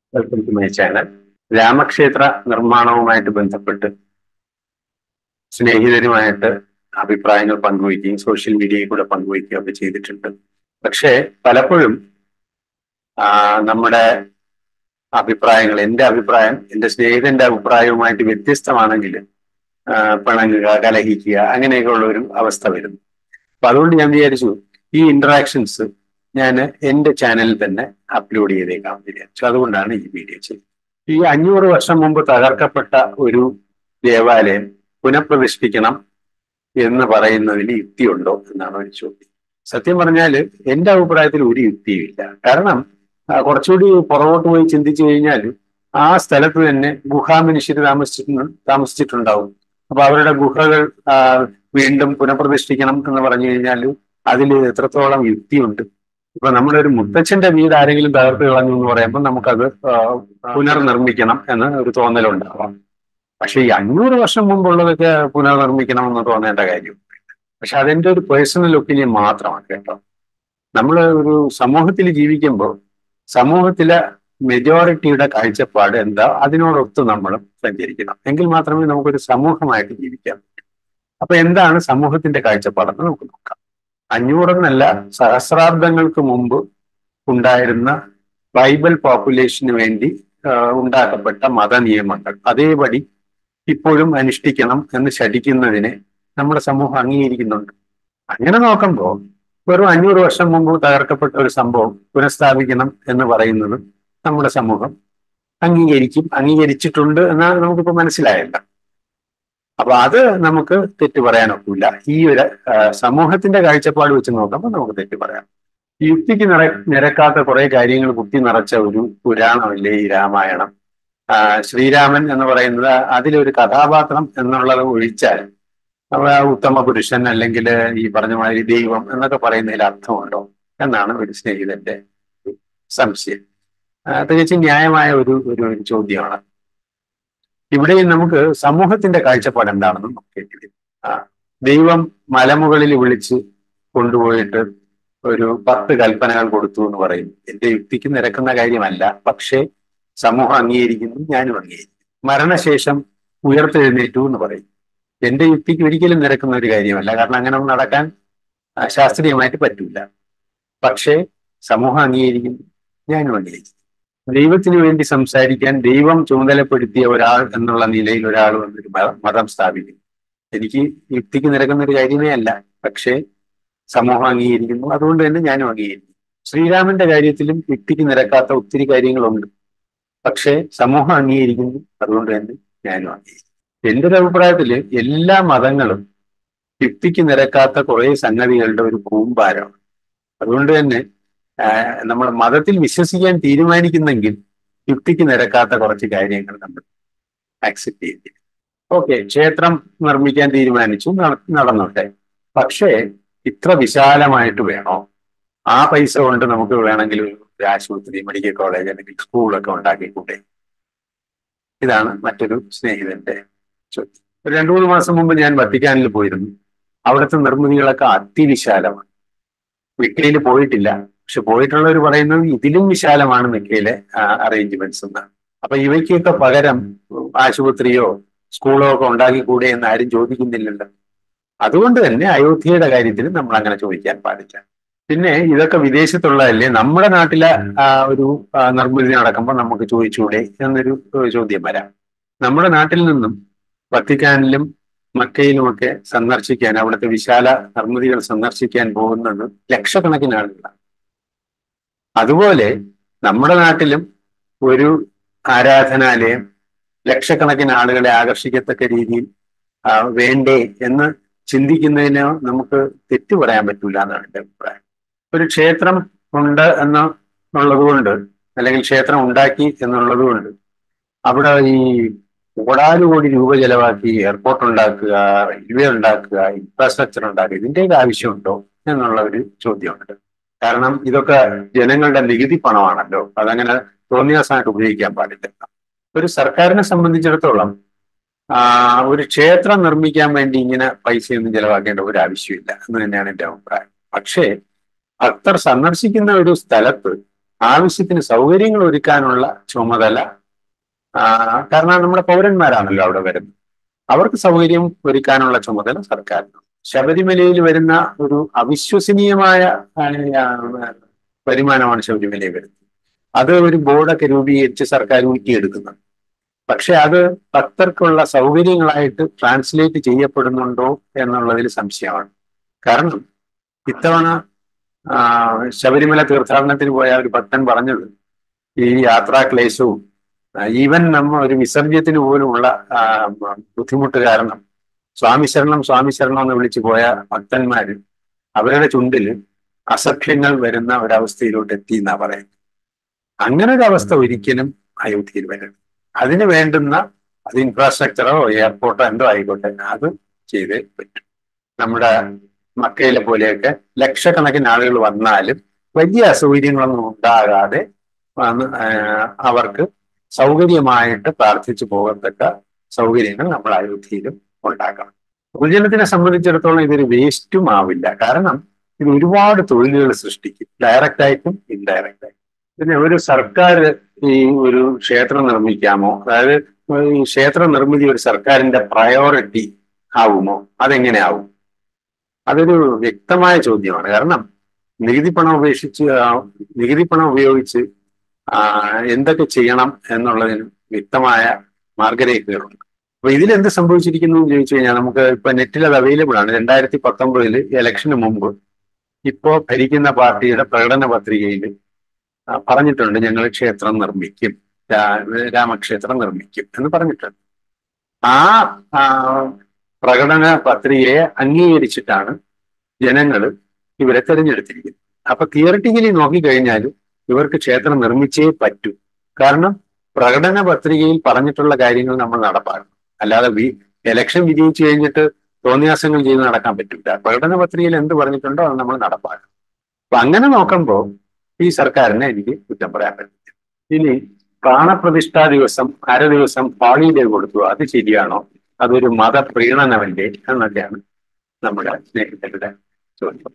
Welcome to my channel രാമക്ഷേത്ര നിർമ്മാണവുമായിട്ട് ബന്ധപ്പെട്ട് സ്നേഹിതരുമായിട്ട് അഭിപ്രായങ്ങൾ പങ്കുവയ്ക്കുകയും സോഷ്യൽ മീഡിയയിൽ കൂടെ പങ്കുവയ്ക്കുകയും ഒക്കെ ചെയ്തിട്ടുണ്ട് പക്ഷേ പലപ്പോഴും ആ, നമ്മുടെ അഭിപ്രായങ്ങൾ എൻ്റെ അഭിപ്രായം എൻ്റെ സ്നേഹിതന്റെ അഭിപ്രായവുമായിട്ട് വ്യത്യസ്തമാണെങ്കിൽ ആ, പിണങ്ങുക കലഹിക്കുക അങ്ങനെയൊക്കെ ഉള്ള ഒരു അവസ്ഥ വരുന്നു അപ്പൊ അതുകൊണ്ട് ഞാൻ വിചാരിച്ചു ഈ ഇന്ററാക്ഷൻസ് ഞാൻ എൻ്റെ ചാനലിൽ തന്നെ അപ്ലോഡ് ചെയ്തേക്കാം എന്ന് വിചാരിച്ചു അതുകൊണ്ടാണ് ഈ വീഡിയോ ചെയ്തത് ഈ അഞ്ഞൂറ് വർഷം മുമ്പ് തകർക്കപ്പെട്ട ഒരു ദേവാലയം പുനഃപ്രതിഷ്ഠിക്കണം എന്ന് പറയുന്നതിൽ യുക്തിയുണ്ടോ എന്നാണ് ഒരു ചോദ്യം സത്യം പറഞ്ഞാൽ എൻ്റെ അഭിപ്രായത്തിൽ ഒരു യുക്തിയുമില്ല കാരണം ആ, കുറച്ചുകൂടി പുറകോട്ട് പോയി ചിന്തിച്ചു കഴിഞ്ഞാൽ ആ സ്ഥലത്ത് തന്നെ ഗുഹാമനുഷ്യർ താമസിച്ചിട്ടുണ്ട് താമസിച്ചിട്ടുണ്ടാവും അപ്പൊ അവരുടെ ഗുഹകൾ ആ, വീണ്ടും പുനഃപ്രതിഷ്ഠിക്കണം എന്ന് പറഞ്ഞു കഴിഞ്ഞാൽ അതിൽ എത്രത്തോളം യുക്തിയുണ്ട് ഇപ്പൊ നമ്മുടെ ഒരു മുത്തച്ഛന്റെ വീട് ആരെങ്കിലും തകർത്ത് കളഞ്ഞു എന്ന് പറയുമ്പോൾ നമുക്കത് ആ, പുനർനിർമ്മിക്കണം എന്ന് ഒരു തോന്നലുണ്ടാവാം പക്ഷെ ഈ അഞ്ഞൂറ് വർഷം മുമ്പുള്ളതൊക്കെ പുനർനിർമ്മിക്കണം എന്ന് തോന്നേണ്ട കാര്യം പക്ഷെ അതെന്റെ ഒരു പേഴ്സണൽ ഒപ്പീനിയൻ മാത്രമാണ് കേട്ടോ നമ്മൾ ഒരു സമൂഹത്തിൽ ജീവിക്കുമ്പോൾ സമൂഹത്തിലെ മെജോറിറ്റിയുടെ കാഴ്ചപ്പാട് എന്താ അതിനോടൊത്ത് നമ്മൾ സഞ്ചരിക്കണം എങ്കിൽ മാത്രമേ നമുക്കൊരു സമൂഹമായിട്ട് ജീവിക്കാൻ പറ്റൂ അപ്പൊ എന്താണ് സമൂഹത്തിന്റെ കാഴ്ചപ്പാടെന്ന് നമുക്ക് നോക്കാം അഞ്ഞൂറെന്നല്ല സഹസ്രാബ്ദങ്ങൾക്ക് മുമ്പ് ഉണ്ടായിരുന്ന ട്രൈബൽ പോപ്പുലേഷന് വേണ്ടി ആ, ഉണ്ടാക്കപ്പെട്ട മത നിയമങ്ങൾ അതേപടി ഇപ്പോഴും അനുഷ്ഠിക്കണം എന്ന് ശഠിക്കുന്നതിനെ നമ്മുടെ സമൂഹം അംഗീകരിക്കുന്നുണ്ട് അങ്ങനെ നോക്കുമ്പോൾ വെറും അഞ്ഞൂറ് വർഷം മുമ്പ് തകർക്കപ്പെട്ട ഒരു സംഭവം പുനഃസ്ഥാപിക്കണം എന്ന് പറയുന്നത് നമ്മുടെ സമൂഹം അംഗീകരിക്കും അംഗീകരിച്ചിട്ടുണ്ട് എന്നാണ് നമുക്കിപ്പോ മനസ്സിലായല്ല അപ്പൊ അത് നമുക്ക് തെറ്റ് പറയാനൊക്കില്ല ഈ ഒരു ആ, സമൂഹത്തിന്റെ കാഴ്ചപ്പാട് വെച്ച് നോക്കുമ്പോൾ നമുക്ക് തെറ്റ് പറയാം ഈ യുക്തിക്ക് നിറ നിരക്കാത്ത കുറെ കാര്യങ്ങൾ കുത്തി നിറച്ച ഒരു പുരാണമല്ലേ ഈ രാമായണം ആ, ശ്രീരാമൻ എന്ന് പറയുന്നത് അതിലൊരു കഥാപാത്രം എന്നുള്ളത് ഒഴിച്ചാൽ അവ ഉത്തമ പുരുഷൻ അല്ലെങ്കിൽ ഈ പറഞ്ഞ മാതിരി ദൈവം എന്നൊക്കെ പറയുന്നതിൽ അർത്ഥമുണ്ടോ എന്നാണ് ഒരു സ്നേഹിതന്റെ സംശയം ആ, തികച്ചും ന്യായമായ ഒരു ഒരു ഒരു ചോദ്യമാണ് ഇവിടെയും നമുക്ക് സമൂഹത്തിന്റെ കാഴ്ചപ്പാട് എന്താണെന്ന് നോക്കേണ്ടി വരും ആ ദൈവം മലമുകളിൽ വിളിച്ച് കൊണ്ടുപോയിട്ട് ഒരു പത്ത് കൽപ്പനകൾ കൊടുത്തു എന്ന് പറയും എന്റെ യുക്തിക്ക് നിരക്കുന്ന കാര്യമല്ല പക്ഷേ സമൂഹം അംഗീകരിക്കുന്നു ഞാനും അംഗീകരിക്കുന്നു മരണശേഷം ഉയർത്തെഴുന്നേറ്റു എന്ന് പറയും എന്റെ യുക്തിക്ക് ഒരിക്കലും നിരക്കുന്ന ഒരു കാര്യമല്ല കാരണം അങ്ങനെ ഒന്നും നടക്കാൻ ആ, ശാസ്ത്രീയമായിട്ട് പറ്റൂല പക്ഷേ സമൂഹം അംഗീകരിക്കുന്നു ഞാനും അംഗീകരിക്കുന്നു ദൈവത്തിന് വേണ്ടി സംസാരിക്കാൻ ദൈവം ചുമതലപ്പെടുത്തിയ ഒരാൾ എന്നുള്ള നിലയിൽ ഒരാൾ വന്നൊരു മത- മതം സ്ഥാപിക്കുന്നു എനിക്ക് യുക്തിക്ക് നിരക്കുന്ന ഒരു കാര്യമേ അല്ല പക്ഷേ സമൂഹം അംഗീകരിക്കുന്നു അതുകൊണ്ട് തന്നെ ഞാനും അംഗീകരിക്കുന്നു ശ്രീരാമന്റെ കാര്യത്തിലും യുക്തിക്ക് നിരക്കാത്ത ഒത്തിരി കാര്യങ്ങളുണ്ട് പക്ഷേ സമൂഹം അംഗീകരിക്കുന്നു അതുകൊണ്ട് തന്നെ ഞാനും അംഗീകരിക്കുന്നു എന്റെ ഒരു അഭിപ്രായത്തില് എല്ലാ മതങ്ങളും യുക്തിക്ക് നിരക്കാത്ത കുറെ സംഗതികളുടെ ഒരു കൂമ്പാരമാണ് അതുകൊണ്ട് തന്നെ നമ്മൾ മതത്തിൽ വിശ്വസിക്കാൻ തീരുമാനിക്കുന്നെങ്കിൽ യുക്തിക്ക് നിരക്കാത്ത കുറച്ച് കാര്യങ്ങൾ നമ്മൾ ആക്സെപ്റ്റ് ചെയ്തില്ല ഓക്കെ ക്ഷേത്രം നിർമ്മിക്കാൻ തീരുമാനിച്ചു നട- നടന്നോട്ടെ പക്ഷേ ഇത്ര വിശാലമായിട്ട് വേണോ ആ പൈസ കൊണ്ട് നമുക്ക് വേണമെങ്കിൽ ഒരു ആശുപത്രി മെഡിക്കൽ കോളേജ് അല്ലെങ്കിൽ സ്കൂളൊക്കെ ഉണ്ടാക്കിക്കൂടെ ഇതാണ് മറ്റൊരു സ്നേഹിതന്റെ ചോദ്യം ഒരു രണ്ടു മൂന്ന് മാസം മുമ്പ് ഞാൻ വത്തിക്കാനിൽ പോയിരുന്നു അവിടുത്തെ നിർമ്മിതികളൊക്കെ അതിവിശാലമാണ് മിക്കയിൽ പോയിട്ടില്ല പക്ഷെ പോയിട്ടുള്ളവർ പറയുന്നത് ഇതിലും വിശാലമാണ് മിക്കയിലെ അറേഞ്ച്മെന്റ്സ് എന്നാണ് അപ്പൊ ഇവയ്ക്കൊക്കെ പകരം ആശുപത്രിയോ സ്കൂളോ ഒക്കെ ഉണ്ടാക്കിക്കൂടെ എന്ന് ആരും ചോദിക്കുന്നില്ലല്ലോ അതുകൊണ്ട് തന്നെ അയോധ്യയുടെ കാര്യത്തിൽ നമ്മൾ അങ്ങനെ ചോദിക്കാൻ പാടില്ല പിന്നെ ഇതൊക്കെ വിദേശത്തുള്ളതല്ലേ നമ്മുടെ നാട്ടിലെ ആ, ഒരു ആ, നിർമ്മിതി നടക്കുമ്പോൾ നമുക്ക് ചോദിച്ചൂടെ എന്നൊരു ഏഹ്, ചോദ്യം വരാം നമ്മുടെ നാട്ടിൽ നിന്നും വത്തിക്കാനിലും മക്കയിലുമൊക്കെ സന്ദർശിക്കാൻ അവിടുത്തെ വിശാല നിർമ്മിതികൾ സന്ദർശിക്കാൻ പോകുന്നത് ലക്ഷക്കണക്കിന് ആളുകളാണ് അതുപോലെ നമ്മുടെ നാട്ടിലും ഒരു ആരാധനാലയം ലക്ഷക്കണക്കിന് ആളുകളെ ആകർഷിക്കത്തക്ക രീതിയിൽ ആ, വേണ്ടേ എന്ന് ചിന്തിക്കുന്നതിന് നമുക്ക് തെറ്റു പറയാൻ പറ്റൂല എന്നാണ് എൻ്റെ അഭിപ്രായം ഒരു ക്ഷേത്രം ഉണ്ട് എന്ന് ഉള്ളത് കൊണ്ട് അല്ലെങ്കിൽ ക്ഷേത്രം ഉണ്ടാക്കി എന്നുള്ളത് കൊണ്ട് അവിടെ ഈ കോടാനുകോടി രൂപ ചെലവാക്കി എയർപോർട്ട് ഉണ്ടാക്കുക റെയിൽവേ ഉണ്ടാക്കുക ഇൻഫ്രാസ്ട്രക്ചർ ഉണ്ടാക്കുക ഇതിന്റെയൊക്കെ ആവശ്യമുണ്ടോ എന്നുള്ള ഒരു ചോദ്യമുണ്ട് കാരണം ഇതൊക്കെ ജനങ്ങളുടെ നികുതി പണമാണല്ലോ അതങ്ങനെ തോന്നിയാസമായിട്ട് ഉപയോഗിക്കാൻ പാടില്ല ഒരു സർക്കാരിനെ സംബന്ധിച്ചിടത്തോളം ആ, ഒരു ക്ഷേത്രം നിർമ്മിക്കാൻ വേണ്ടി ഇങ്ങനെ പൈസയൊന്നും ചെലവാക്കേണ്ട ഒരു ആവശ്യമില്ല എന്ന് തന്നെയാണ് എൻ്റെ അഭിപ്രായം പക്ഷേ ഭക്തർ സന്ദർശിക്കുന്ന ഒരു സ്ഥലത്ത് ആവശ്യത്തിന് സൗകര്യങ്ങൾ ഒരുക്കാനുള്ള ചുമതല ആ, കാരണം നമ്മുടെ പൗരന്മാരാണല്ലോ അവിടെ വരുന്നത് അവർക്ക് സൗകര്യം ഒരുക്കാനുള്ള ചുമതല സർക്കാരിനാണ് ശബരിമലയിൽ വരുന്ന ഒരു അവിശ്വസനീയമായ ആ, ആ, വരുമാനമാണ് ശബരിമലയിൽ വരുന്നത് അത് ഒരു ബോർഡൊക്കെ രൂപീകരിച്ച് സർക്കാർ ഊറ്റിയെടുക്കുന്നുണ്ട് പക്ഷെ അത് ഭക്തർക്കുള്ള സൗകര്യങ്ങളായിട്ട് ട്രാൻസ്ലേറ്റ് ചെയ്യപ്പെടുന്നുണ്ടോ എന്നുള്ളതിൽ സംശയമാണ് കാരണം ഇത്തവണ ആ, ശബരിമല തീർത്ഥാടനത്തിന് പോയ ഒരു ഭക്തൻ പറഞ്ഞത് ഈ യാത്രാക്ലേശവും ഈവൻ നമ്മ ഒരു വിസർജ്യത്തിന് പോലുമുള്ള ആ, ബുദ്ധിമുട്ട് കാരണം സ്വാമി ശരണം സ്വാമി ശരണം എന്ന് വിളിച്ചു പോയ ഭക്തന്മാര് അവരുടെ ചുണ്ടില് അസഭ്യങ്ങൾ വരുന്ന ഒരവസ്ഥയിലോട്ട് എത്തി എന്നാ പറയുന്നത് അങ്ങനെ ഒരു അവസ്ഥ ഒരിക്കലും അയോധ്യയിൽ വരരുത് അതിന് വേണ്ടുന്ന അത് ഇൻഫ്രാസ്ട്രക്ചറോ എയർപോർട്ടോ എന്തോ ആയിക്കോട്ടെ അത് ചെയ്തേ പറ്റും നമ്മുടെ മക്കയിലെ പോലെയൊക്കെ ലക്ഷക്കണക്കിന് ആളുകൾ വന്നാലും വലിയ അസൗകര്യങ്ങളൊന്നും ഉണ്ടാകാതെ വന്ന് ആഹ് അവർക്ക് സൗകര്യമായിട്ട് പ്രാർത്ഥിച്ചു പോകത്തക്ക സൗകര്യങ്ങൾ നമ്മൾ അയോധ്യയിലും ഉണ്ടാക്കണം പൊതുജനത്തിനെ സംബന്ധിച്ചിടത്തോളം ഇതൊരു വേസ്റ്റും ആവില്ല കാരണം ഇത് ഒരുപാട് തൊഴിലുകൾ സൃഷ്ടിക്കും ഡയറക്റ്റ് ആയിട്ടും ഇൻഡയറക്റ്റ് ആയിട്ടും പിന്നെ ഒരു സർക്കാർ ഈ ഒരു ക്ഷേത്രം നിർമ്മിക്കാമോ അതായത് ഈ ക്ഷേത്ര നിർമ്മിതി ഒരു സർക്കാരിന്റെ പ്രയോറിറ്റി ആവുമോ അതെങ്ങനെ ആവും അതൊരു വ്യക്തമായ ചോദ്യമാണ് കാരണം നികുതി പണം ഉപേക്ഷിച്ച് ആ, നികുതി പണം ഉപയോഗിച്ച് ആ, എന്തൊക്കെ ചെയ്യണം എന്നുള്ളതിന് വ്യക്തമായ മാർഗരേഖകളുണ്ട് അപ്പൊ ഇതിൽ എന്ത് സംഭവിച്ചിരിക്കുന്നു എന്ന് ചോദിച്ചു കഴിഞ്ഞാൽ നമുക്ക് ഇപ്പൊ നെറ്റിൽ അത് അവൈലബിൾ ആണ് രണ്ടായിരത്തി പത്തൊമ്പതിൽ ഇലക്ഷന് മുമ്പ് ഇപ്പോ ഭരിക്കുന്ന പാർട്ടിയുടെ പ്രകടന പത്രികയിൽ ആ, പറഞ്ഞിട്ടുണ്ട് ഞങ്ങൾ ക്ഷേത്രം നിർമ്മിക്കും രാ- രാമക്ഷേത്രം നിർമ്മിക്കും എന്ന് പറഞ്ഞിട്ടുണ്ട് ആ ആ, പ്രകടന പത്രികയെ അംഗീകരിച്ചിട്ടാണ് ജനങ്ങൾ ഇവരെ തെരഞ്ഞെടുത്തിരിക്കുന്നത് അപ്പൊ തിയറട്ടിക്കലി നോക്കിക്കഴിഞ്ഞാൽ ഇവർക്ക് ക്ഷേത്രം നിർമ്മിച്ചേ പറ്റൂ കാരണം പ്രകടന പത്രികയിൽ പറഞ്ഞിട്ടുള്ള കാര്യങ്ങൾ നമ്മൾ നടപ്പാക്കണം അല്ലാതെ വി എലക്ഷൻ വിജയിച്ചു കഴിഞ്ഞിട്ട് തോന്നിയാസങ്ങൾ ചെയ്ത് നടക്കാൻ പറ്റില്ല പ്രകടന പത്രികയിൽ എന്ത് പറഞ്ഞിട്ടുണ്ടോ അത് നമ്മൾ നടപ്പാക്കണം അപ്പൊ അങ്ങനെ നോക്കുമ്പോൾ ഈ സർക്കാരിനെ എനിക്ക് കുറ്റം പറയാൻ പറ്റില്ല ഇനി പ്രാണപ്രതിഷ്ഠാ ദിവസം അര ദിവസം ഹോളിഡേ കൊടുത്തു അത് ശരിയാണോ അതൊരു മതപ്രീണനമല്ലേ എന്നൊക്കെയാണ് നമ്മുടെ സ്നേഹിതരുടെ ചോദ്യം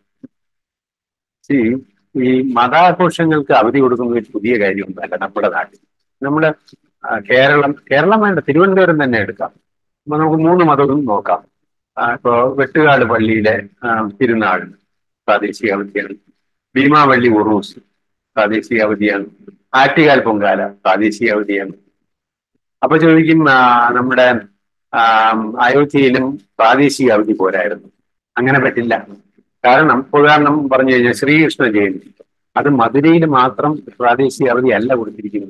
ഈ ഈ മതാഘോഷങ്ങൾക്ക് അവധി കൊടുക്കുന്ന ഒരു പുതിയ കാര്യമൊന്നുമല്ല നമ്മുടെ നാട്ടിൽ നമ്മുടെ ആ, കേരളം കേരളം വേണ്ട തിരുവനന്തപുരം തന്നെ എടുക്കാം അപ്പൊ നമുക്ക് മൂന്ന് മതവും നോക്കാം ആ, ഇപ്പോ വെട്ടുകാട് പള്ളിയിലെ ആ, തിരുനാളിന് പ്രാദേശിക അവധിയാണ് ഭീമാവള്ളി ഉറൂസ് പ്രാദേശിക അവധിയാണ് ആറ്റുകാൽ പൊങ്കാല പ്രാദേശിക അവധിയാണ് അപ്പൊ ചോദിക്കും ആ, നമ്മുടെ ആ, അയോധ്യയിലും പ്രാദേശിക അവധി പോരായിരുന്നു അങ്ങനെ പറ്റില്ല കാരണം ഉദാഹരണം പറഞ്ഞു കഴിഞ്ഞാൽ ശ്രീകൃഷ്ണ ജയന്തി അത് മധുരയിൽ മാത്രം പ്രാദേശിക അവധി അല്ല കൊടുത്തിരിക്കുന്നത്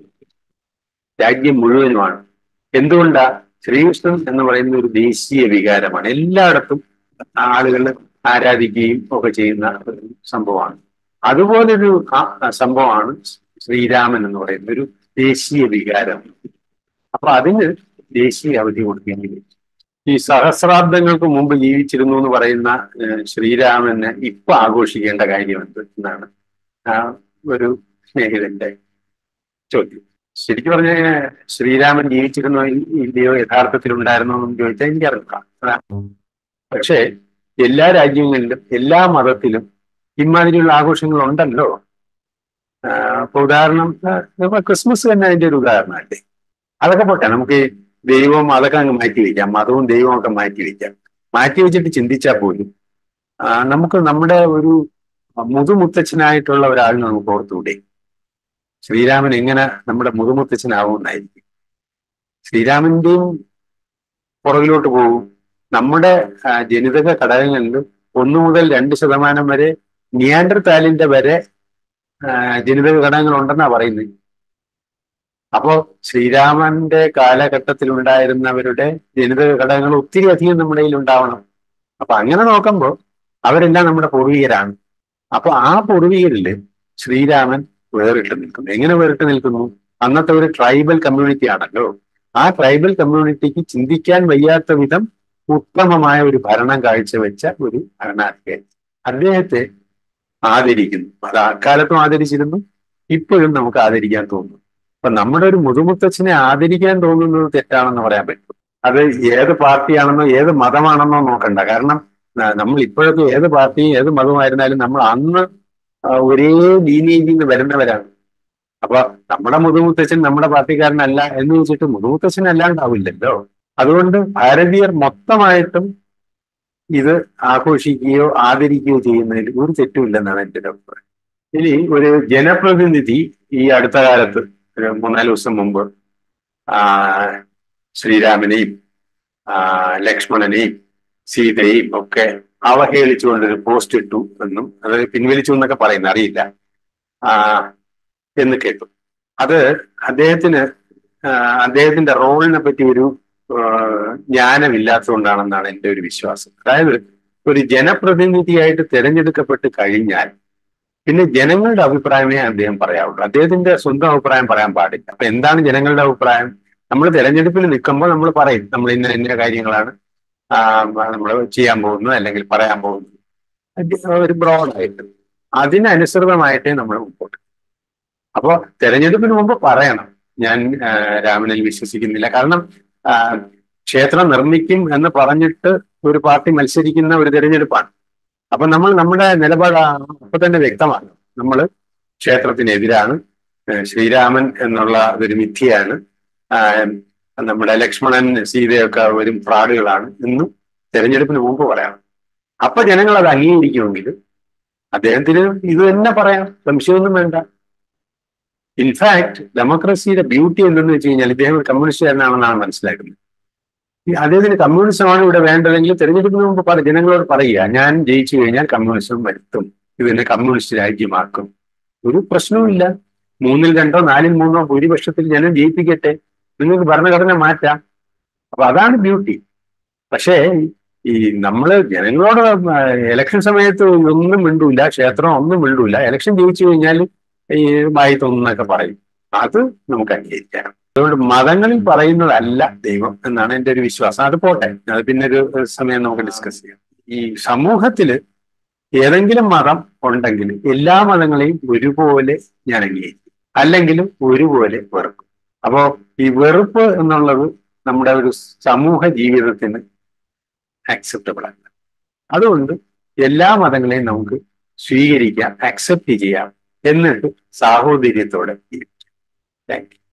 രാജ്യം മുഴുവനുമാണ് എന്തുകൊണ്ടാ ശ്രീകൃഷ്ണൻ എന്ന് പറയുന്ന ഒരു ദേശീയ വികാരമാണ് എല്ലായിടത്തും ആളുകൾ ആരാധിക്കുകയും ഒക്കെ ചെയ്യുന്ന ഒരു സംഭവമാണ് അതുപോലൊരു ആ- ആ സംഭവമാണ് ശ്രീരാമൻ എന്ന് പറയുന്ന ഒരു ദേശീയ വികാരം അപ്പൊ അതിന് ദേശീയ അവധി കൊടുക്കേണ്ടി വരും ഈ സഹസ്രാബ്ദങ്ങൾക്ക് മുമ്പ് ജീവിച്ചിരുന്നു എന്ന് പറയുന്ന ഏഹ്, ശ്രീരാമനെ ഇപ്പൊ ആഘോഷിക്കേണ്ട കാര്യം എന്ത് എന്നാണ് ആ ഒരു സ്നേഹിതന്റെ ചോദ്യം ശരിക്കും പറഞ്ഞ ശ്രീരാമൻ ജീവിച്ചിരുന്നോ ഇ- ഇല്ലയോ യഥാർത്ഥത്തിൽ ഉണ്ടായിരുന്നോ എന്ന് ചോദിച്ചാൽ എനിക്കറിയാം അതാ. പക്ഷേ എല്ലാ രാജ്യങ്ങളിലും എല്ലാ മതത്തിലും ഇമാതിരിയുള്ള ആഘോഷങ്ങൾ ഉണ്ടല്ലോ ആ, ഇപ്പൊ ഉദാഹരണം ആ, ഇപ്പൊ ക്രിസ്മസ് തന്നെ അതിന്റെ ഒരു ഉദാഹരണമല്ലേ അതൊക്കെ പോട്ടെ നമുക്ക് ഈ ദൈവം അതൊക്കെ അങ്ങ് മാറ്റി വെക്കാം മതവും ദൈവവും ഒക്കെ മാറ്റി വെക്കാം മാറ്റി വെച്ചിട്ട് ചിന്തിച്ചാൽ പോലും ആ, നമുക്ക് നമ്മുടെ ഒരു മുതുമുത്തച്ഛനായിട്ടുള്ള ഒരാളിനെ നമുക്ക് ഓർത്തുകൂടെ ശ്രീരാമൻ എങ്ങനെ നമ്മുടെ മുതുമുത്തച്ഛനാവുമെന്നായിരിക്കും ശ്രീരാമന്റെയും പുറകിലോട്ട് പോകും നമ്മുടെ ആ, ജനിതക ഘടകങ്ങളിൽ ഒന്ന് മുതൽ രണ്ട് ശതമാനം വരെ നിയാൻഡർ താലിന്റെ വരെ ആ, ജനിതക ഘടകങ്ങൾ ഉണ്ടെന്നാ പറയുന്നത് അപ്പോ ശ്രീരാമന്റെ കാലഘട്ടത്തിൽ ഉണ്ടായിരുന്നവരുടെ ജനിതക ഘടകങ്ങൾ ഒത്തിരി അധികം നമ്മുടെ കയ്യിൽ ഉണ്ടാവണം അപ്പൊ അങ്ങനെ നോക്കുമ്പോൾ അവരെല്ലാം നമ്മുടെ പൂർവികരാണ് അപ്പൊ ആ പൂർവികരില് ശ്രീരാമൻ വേറിട്ട് നിൽക്കുന്നു എങ്ങനെ വേറിട്ട് നിൽക്കുന്നു അന്നത്തെ ഒരു ട്രൈബൽ കമ്മ്യൂണിറ്റി ആണല്ലോ ആ ട്രൈബൽ കമ്മ്യൂണിറ്റിക്ക് ചിന്തിക്കാൻ വയ്യാത്ത വിധം ഉത്തമമായ ഒരു ഭരണം കാഴ്ചവെച്ച ഒരു ഭരണാധികാരി അദ്ദേഹത്തെ ആദരിക്കുന്നു അത് അക്കാലത്തും ആദരിച്ചിരുന്നു ഇപ്പോഴും നമുക്ക് ആദരിക്കാൻ തോന്നുന്നു അപ്പൊ നമ്മുടെ ഒരു മുതുമുത്തച്ഛനെ ആദരിക്കാൻ തോന്നുന്നത് തെറ്റാണെന്ന് പറയാൻ പറ്റും അത് ഏത് പാർട്ടിയാണെന്നോ ഏത് മതമാണെന്നോ നോക്കണ്ട കാരണം ന- നമ്മൾ ഇപ്പോഴൊക്കെ ഏത് പാർട്ടിയും ഏത് മതമായിരുന്നാലും നമ്മൾ അന്ന് ആ, ഒരേ ലീനിയേജിൽ നിന്ന് വരുന്നവരാണ് അപ്പൊ നമ്മുടെ മുതുമുത്തച്ഛൻ നമ്മുടെ പാർട്ടിക്കാരനല്ല എന്ന് വെച്ചിട്ട് മുതുമുത്തച്ഛൻ അല്ലാണ്ടാവില്ലല്ലോ അതുകൊണ്ട് ഭാരതീയർ മൊത്തമായിട്ടും ഇത് ആഘോഷിക്കുകയോ ആദരിക്കുകയോ ചെയ്യുന്നതിൽ ഒരു തെറ്റുമില്ലെന്നാണ് എൻ്റെ ഒരു അഭിപ്രായം ഇനി ഒരു ജനപ്രതിനിധി ഈ അടുത്ത കാലത്ത് ഒരു മൂന്നാല് ദിവസം മുമ്പ് ആ, ശ്രീരാമനെയും ആ, ലക്ഷ്മണനെയും സീതയെയും ഒക്കെ അവഹേളിച്ചുകൊണ്ടൊരു പോസ്റ്റ് ഇട്ടു എന്നും അത് പിൻവലിച്ചു എന്നൊക്കെ പറയുന്നു അറിയില്ല ആ, എന്ന് കേട്ടു അത് അദ്ദേഹത്തിന് ആ, അദ്ദേഹത്തിന്റെ റോളിനെ പറ്റി ഒരു ആ, ജ്ഞാനമില്ലാത്തതുകൊണ്ടാണെന്നാണ് എൻ്റെ ഒരു വിശ്വാസം അതായത് ഒരു ജനപ്രതിനിധിയായിട്ട് തിരഞ്ഞെടുക്കപ്പെട്ട് കഴിഞ്ഞാൽ പിന്നെ ജനങ്ങളുടെ അഭിപ്രായമേ അദ്ദേഹം പറയാവുള്ളൂ അദ്ദേഹത്തിന്റെ സ്വന്തം അഭിപ്രായം പറയാൻ പാടില്ല അപ്പൊ എന്താണ് ജനങ്ങളുടെ അഭിപ്രായം നമ്മൾ തെരഞ്ഞെടുപ്പിൽ നിൽക്കുമ്പോൾ നമ്മൾ പറയും നമ്മൾ ഇന്ന ഇന്ന കാര്യങ്ങളാണ് നമ്മൾ ചെയ്യാൻ പോകുന്നത് അല്ലെങ്കിൽ പറയാൻ പോകുന്നത് അത് ഒരു ബ്രോഡായിട്ട് അതിനനുസൃതമായിട്ടേ നമ്മൾ മുമ്പോട്ട് അപ്പോ തെരഞ്ഞെടുപ്പിന് മുമ്പ് പറയണം ഞാൻ ആ, രാമനിൽ വിശ്വസിക്കുന്നില്ല കാരണം ആ, ക്ഷേത്രം നിർമ്മിക്കും എന്ന് പറഞ്ഞിട്ട് ഒരു പാർട്ടി മത്സരിക്കുന്ന ഒരു തെരഞ്ഞെടുപ്പാണ് അപ്പൊ നമ്മൾ നമ്മുടെ നിലപാട് അപ്പൊ തന്നെ വ്യക്തമാണ് നമ്മൾ ക്ഷേത്രത്തിനെതിരാണ് ഏഹ് ശ്രീരാമൻ എന്നുള്ള ഒരു മിഥ്യയാണ് ആഹ് നമ്മുടെ ലക്ഷ്മണൻ സീതയൊക്കെ വരും ഫ്രാഡുകളാണ് എന്നും തെരഞ്ഞെടുപ്പിന് മുമ്പ് പറയണം അപ്പൊ ജനങ്ങൾ അത് അംഗീകരിക്കുമെങ്കിൽ അദ്ദേഹത്തിന് ഇത് തന്നെ പറയാം സംശയമൊന്നും വേണ്ട ഇൻഫാക്ട് ഡെമോക്രസിയുടെ ബ്യൂട്ടി എന്തെന്ന് വെച്ച് കഴിഞ്ഞാൽ ഇദ്ദേഹം ഒരു കമ്മ്യൂണിസ്റ്റുകാരനാണെന്നാണ് മനസ്സിലാക്കുന്നത് ഈ അദ്ദേഹത്തിന് കമ്മ്യൂണിസമാണ് ഇവിടെ വേണ്ടതെങ്കിൽ തെരഞ്ഞെടുപ്പിന് മുമ്പ് പറ ജനങ്ങളോട് പറയുക ഞാൻ ജയിച്ചു കഴിഞ്ഞാൽ കമ്മ്യൂണിസം വരുത്തും ഇതിനെ കമ്മ്യൂണിസ്റ്റ് രാജ്യമാക്കും ഒരു പ്രശ്നവുമില്ല മൂന്നിൽ രണ്ടോ നാലിൽ മൂന്നോ ഭൂരിപക്ഷത്തിൽ ജനം ജയിപ്പിക്കട്ടെ നിങ്ങൾക്ക് ഭരണഘടന മാറ്റാം അപ്പൊ അതാണ് ബ്യൂട്ടി പക്ഷേ ഈ നമ്മള് ജനങ്ങളോട് ഇലക്ഷൻ സമയത്ത് ഒന്നും മിണ്ടൂല ക്ഷേത്രം ഒന്നും മിണ്ടൂല ഇലക്ഷൻ ജയിച്ചു കഴിഞ്ഞാൽ ഈ വായി തോന്നുന്നൊക്കെ പറയും അത് നമുക്ക് അംഗീകരിക്കാം അതുകൊണ്ട് മതങ്ങളിൽ പറയുന്നതല്ല ദൈവം എന്നാണ് എൻ്റെ ഒരു വിശ്വാസം അത് പോട്ടെ അത് പിന്നെ ഒരു ഒരു സമയം നമുക്ക് ഡിസ്കസ് ചെയ്യാം ഈ സമൂഹത്തില് ഏതെങ്കിലും മതം ഉണ്ടെങ്കിൽ എല്ലാ മതങ്ങളെയും ഒരുപോലെ ഞാൻ അംഗീകരിക്കും അല്ലെങ്കിലും ഒരുപോലെ വെറുക്കും അപ്പോ ഈ വെറുപ്പ് എന്നുള്ളത് നമ്മുടെ ഒരു സമൂഹ ജീവിതത്തിന് അക്സെപ്റ്റബിൾ അല്ല അതുകൊണ്ട് എല്ലാ മതങ്ങളെയും നമുക്ക് സ്വീകരിക്കാം അക്സെപ്റ്റ് ചെയ്യാം എന്നിട്ട് സാഹോദര്യത്തോടെ ജീവിക്കാം താങ്ക് യു